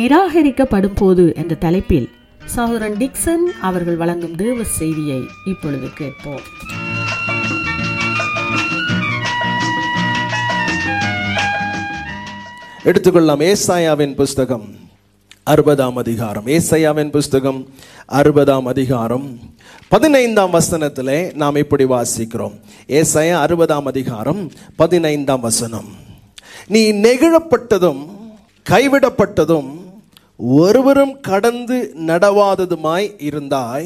நிராகரிக்கப்படும் போது என்ற தலைப்பில் சகோதரன் டிக்சன் அவர்கள் வழங்கும் தேவ செய்தியை இப்பொழுது கேட்போம் எடுத்துக்கொள்ளலாம் ஏசாயாவின் புஸ்தகம் அறுபதாம் அதிகாரம் ஏசாயாவின் புஸ்தகம் அறுபதாம் அதிகாரம் பதினைந்தாம் வசனத்திலே நாம் இப்படி வாசிக்கிறோம் ஏசாயா அறுபதாம் அதிகாரம் பதினைந்தாம் வசனம் நீ நெகிழப்பட்டதும் கைவிடப்பட்டதும் ஒருவரும் கடந்து நடவாததுமாய் இருந்தாய்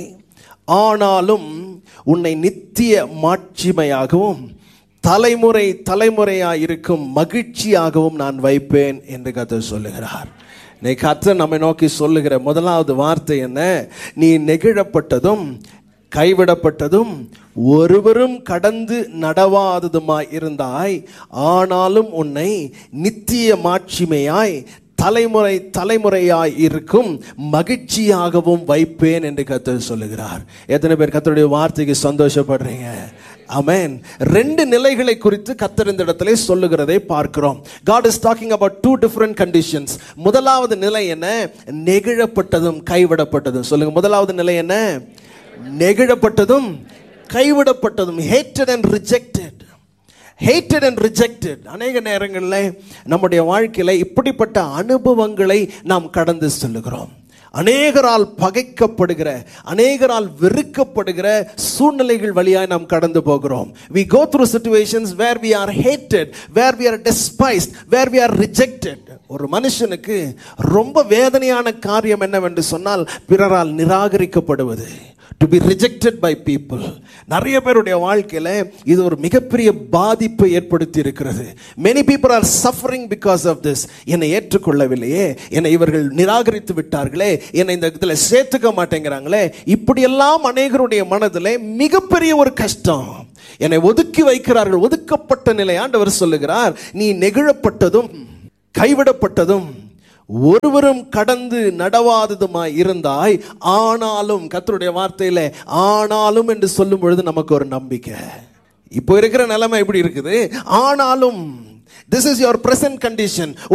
ஆனாலும் உன்னை நித்திய மாட்சிமையாகவும் தலைமுறை தலைமுறையாய் இருக்கும் மகிழ்ச்சியாகவும் நான் வைப்பேன் என்று கர்த்தர் சொல்லுகிறார் நீ கர்த்தர் நம்மை நோக்கி சொல்லுகிற முதலாவது வார்த்தை என்ன நீ நெகிழப்பட்டதும் கைவிடப்பட்டதும் ஒருவரும் கடந்து நடவாததுமாய் இருந்தாய் ஆனாலும் உன்னை நித்திய மாட்சிமையாய் தலைமுறை தலைமுறையாய் இருக்கும் மகிழ்ச்சியாகவும் வைப்பேன் என்று கர்த்தர் சொல்லுகிறார் எத்தனை பேர் கர்த்தருடைய வார்த்தைக்கு சந்தோஷப்படுறீங்க அமேன் ரெண்டு நிலைகளை குறித்து கத்தர் இந்த இடத்துல சொல்லுகிறதை பார்க்கிறோம் God is talking about two different conditions முதலாவது நிலை என்ன நெகிழப்பட்டதும் கைவிடப்பட்டதும் சொல்லுங்க முதலாவது நிலை என்ன நெகிழப்பட்டதும் கைவிடப்பட்டதும் hated and rejected hated and rejected அநேக நேரங்களில் நம்முடைய வாழ்க்கையில் இப்படிப்பட்ட அனுபவங்களை நாம் கடந்து செல்லுகிறோம் அநேகரால் பகைக்கப்படுகிற அநேகரால் வெறுக்கப்படுகிற சூழ்நிலைகள் வழியாய் நாம் கடந்து போகிறோம் we go through situations where we are hated where we are despised where we are rejected ஒரு மனுஷனுக்கு ரொம்ப வேதனையான காரியம் என்னவென்று சொன்னால் பிறரால் நிராகரிக்கப்படுவது to be rejected by people நிறைய பேருடைய வாழ்க்கையில் இது ஒரு மிகப்பெரிய பாதிப்பை ஏற்படுத்தி இருக்கிறது many people are suffering because of this என்னை ஏற்றுக்கொள்ளவில்லையே என்னை இவர்கள் நிராகரித்து விட்டார்களே என்னை இந்த இடத்துல சேர்த்துக்க மாட்டேங்கிறாங்களே இப்படியெல்லாம் அநேகருடைய மனதில் மிகப்பெரிய ஒரு கஷ்டம் என்னை ஒதுக்கி வைக்கிறார்கள் ஒதுக்கப்பட்ட நிலை ஆண்டவர் சொல்லுகிறார் நீ நெகிழப்பட்டதும் கைவிடப்பட்டதும் ஒருவரும் கடந்து நடவாததுமாய் இருந்தாய் ஆனாலும் கத்தருடைய வார்த்தையில ஆனாலும் என்று சொல்லும் பொழுது நமக்கு ஒரு நம்பிக்கை இப்போ இருக்கிற நிலைமை எப்படி இருக்குது ஆனாலும் this is your present condition